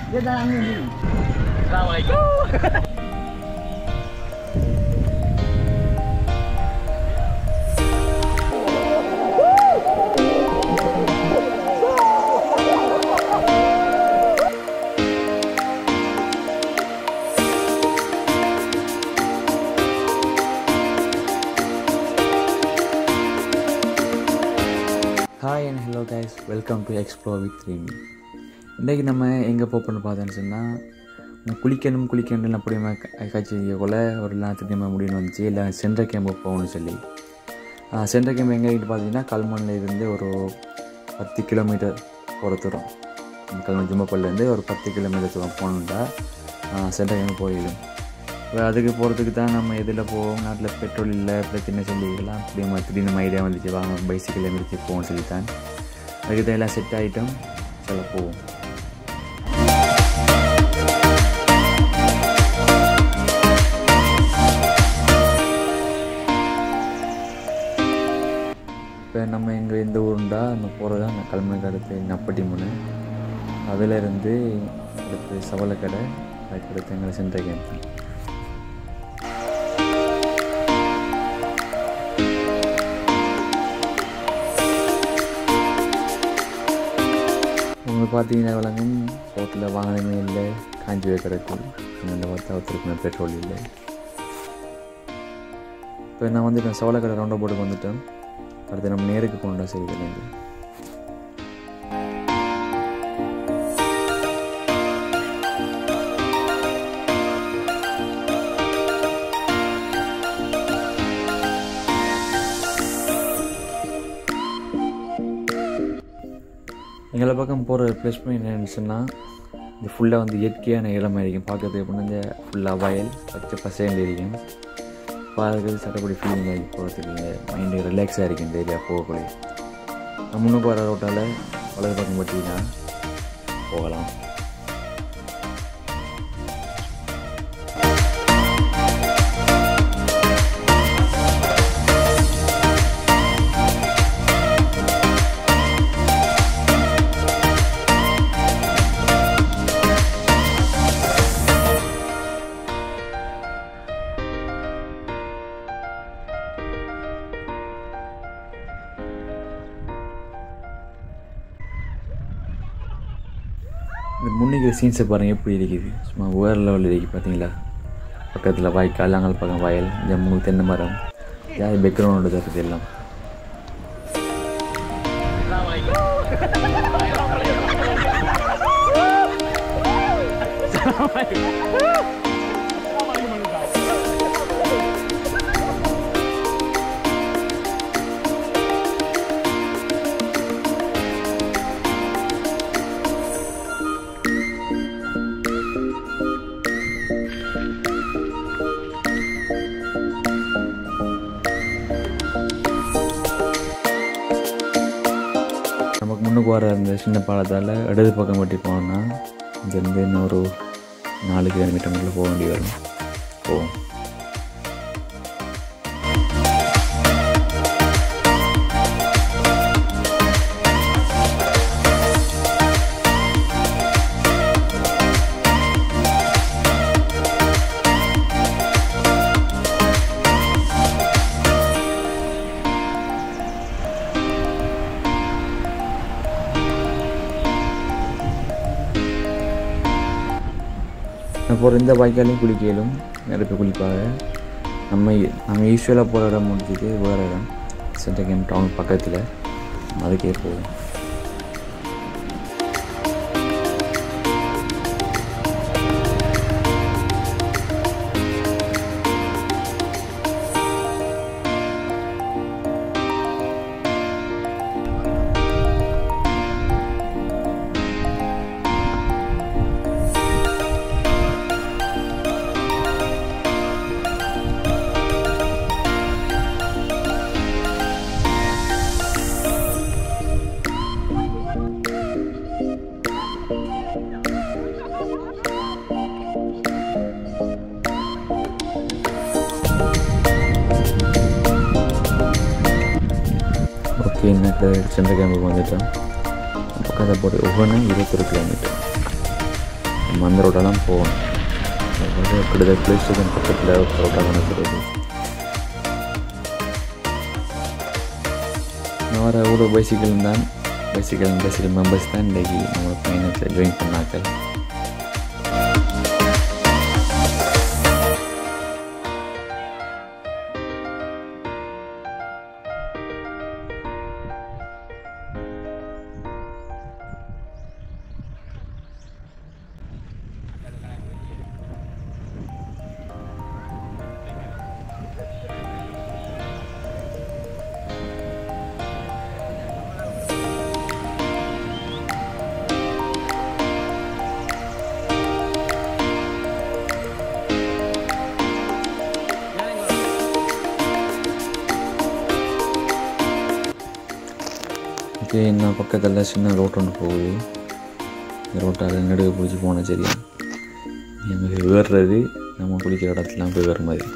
Dia dah angin ni. Hi and hello guys welcome to explore with Rimi இன்றைக்கி நம்ம எங்கே போப்போன்னு பார்த்தோன்னு சொன்னால் குளிக்கணும் குளிக்கணும் அப்படியே காய்ச்சி கொள்ள ஒரு எல்லாம் திரும்ப முடியும்னு வந்துச்சு இல்லை சென்ட்ர கேம்பு போகணும்னு சொல்லி சென்ட்ர கேம்பு எங்கே இருந்து பார்த்தீங்கன்னா கல்மண்ணில் இருந்து ஒரு பத்து கிலோமீட்டர் போகிற தூரம் கல்மண் ஜும்மப்பள்ளிலேருந்து ஒரு பத்து கிலோமீட்டர் தூரம் போகணுண்டா சென்ட்ர கேம்பு போயிடும் இப்போ அதுக்கு போகிறதுக்கு தான் நம்ம எதில் போவோம் நாட்டில் பெட்ரோல் இல்லை பிரச்சனை சொல்லிக்கலாம் அப்படி நம்ம திடீர்னு நம்ம ஐடியா வந்துச்சு வாங்க பைசிக்கில் மிதிச்சு போவோம்னு சொல்லித்தான் அதுக்கு தான் எல்லாம் செட் ஆகிட்டோம் சொல்ல போவோம் இப்போ நம்ம எங்கே எந்த ஊருண்டா அங்கே போகிறது அந்த கல்மனுக்கு அடுத்து நப்பட்டி முனை அதிலிருந்து அடுத்து சவளக்கடை அதுக்கு அடுத்து எங்களை சென்ற கேம்ப் உங்களுக்கு பார்த்தீங்கன்னா விளங்கும் ரோட்டில் வாகனமே இல்லை காஞ்சி போய் கிடக்கு இந்த பார்த்தா ஒருத்தருக்கு பெட்ரோல் இல்லை இப்போ நான் வந்துட்டேன் சோளக்கடை ரவுண்டை போட்டுக்கு வந்துட்டேன் அடுத்து நம்ம நேருக்கு போகணுண்டா சரி இதுலேருந்து எங்களை பக்கம் போகிற ப்ளஸ் பாயிண்ட் என்னன்னு சொன்னால் இது ஃபுல்லாக வந்து இயற்கையான இடமா இருக்கும் பார்க்கறதுக்கு எப்படின்னா இந்த ஃபுல்லாக வயல் பச்சை பசேண்டு இருக்கும் பார்க்கறது சட்டப்படி ஃபீலிங் ஆகி போகிறதுக்கு மைண்டு ரிலாக்ஸாக இருக்கும் இந்த ஏரியா போகக்கூடிய நம்ம முன்னுக்கு வர ரோட்டால் வலது பக்கம் பார்த்தீங்கன்னா போகலாம் இந்த முன்னிக்கிற சீன்ஸை பாருங்கள் எப்படி இருக்குது சும்மா வேறு லெவலில் இருக்குது பார்த்தீங்களா பக்கத்தில் வாய்க்கால் அங்கே பக்கம் வயல் இந்த மூணு தென்னை மரம் யார் பேக்ரவுண்டோட தருது எல்லாம் நமக்கு முன்னுக்கு வர அந்த சின்ன பாலத்தால் இடது பக்கம் வட்டி போனோம்னா இங்கேருந்து இன்னும் ஒரு நாலு கிலோமீட்டர் மேலே போக வேண்டி வரும் போவோம் நான் போகிற இந்த வாய்க்காலையும் குளிக்கலும் நிறைய பேர் குளிப்பாங்க நம்ம நாங்கள் யூஸ்வலாக போகிற இடம் முடிச்சுட்டு வேறு இடம் சென்டர் டவுன் பக்கத்தில் அதுக்கே போவோம் ஓகே இன்னக்கு சென்ற கேம்புக்கு வந்துட்டோம் பக்கத்தில் போட்டு ஒவ்வொன்றும் இருபத்தொரு கிலோமீட்டர் நம்ம அந்த ரோட்டெல்லாம் போகணும் கிட்டத்தட்ட ப்ளே ஸ்டேஷன் பக்கத்தில் ரோட்டாக நடக்கிறது நான் வர ஒரு பைசிக்கல் தான் பைசிக்கல் பைசிக்கல் மெம்பர்ஸ் தான் இன்றைக்கி நம்ம பயணத்தில் ஜாயின் பண்ணாக்கள் ஓகே என்ன பக்கத்தில் சின்ன ரோட் ஒன்று போகுது இந்த ரோட்டால் நடுவு பிடிச்சி போனால் சரியா நம்ம ஏறுறது நம்ம குளிக்கிற இடத்துலாம் போய் வேறு மாதிரி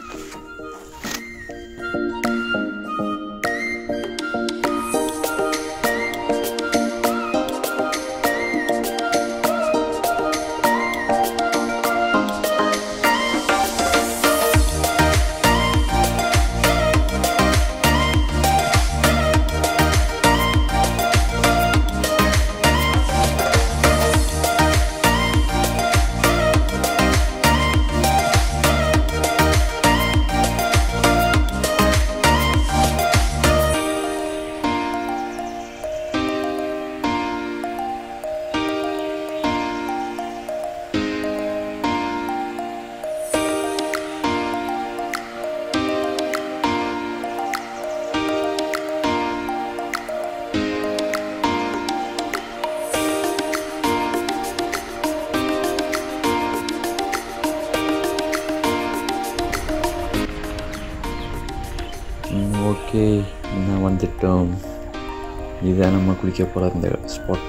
ஓகே நான் வந்துட்டோம் இதுதான் நம்ம குளிக்க போகிற இந்த ஸ்பாட்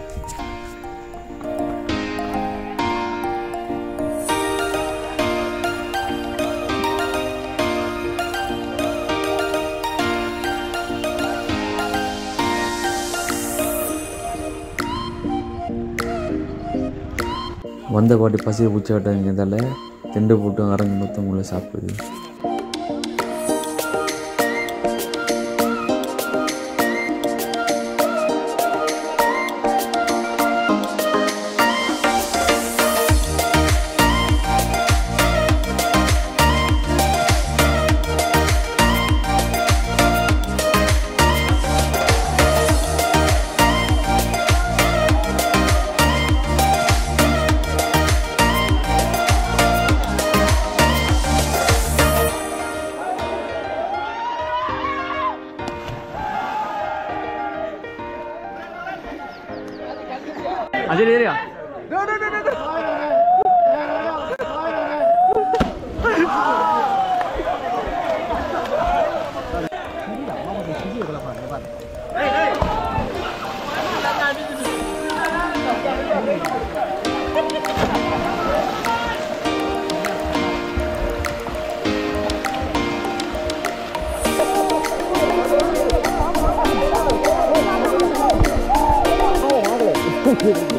வந்த பாட்டு பசியை பூச்சி கட்டாங்கிறதால திண்டு போட்டு அரங்கு மொத்தம் உள்ள சாப்பிடுது அஜய் ஏரியா Thank you.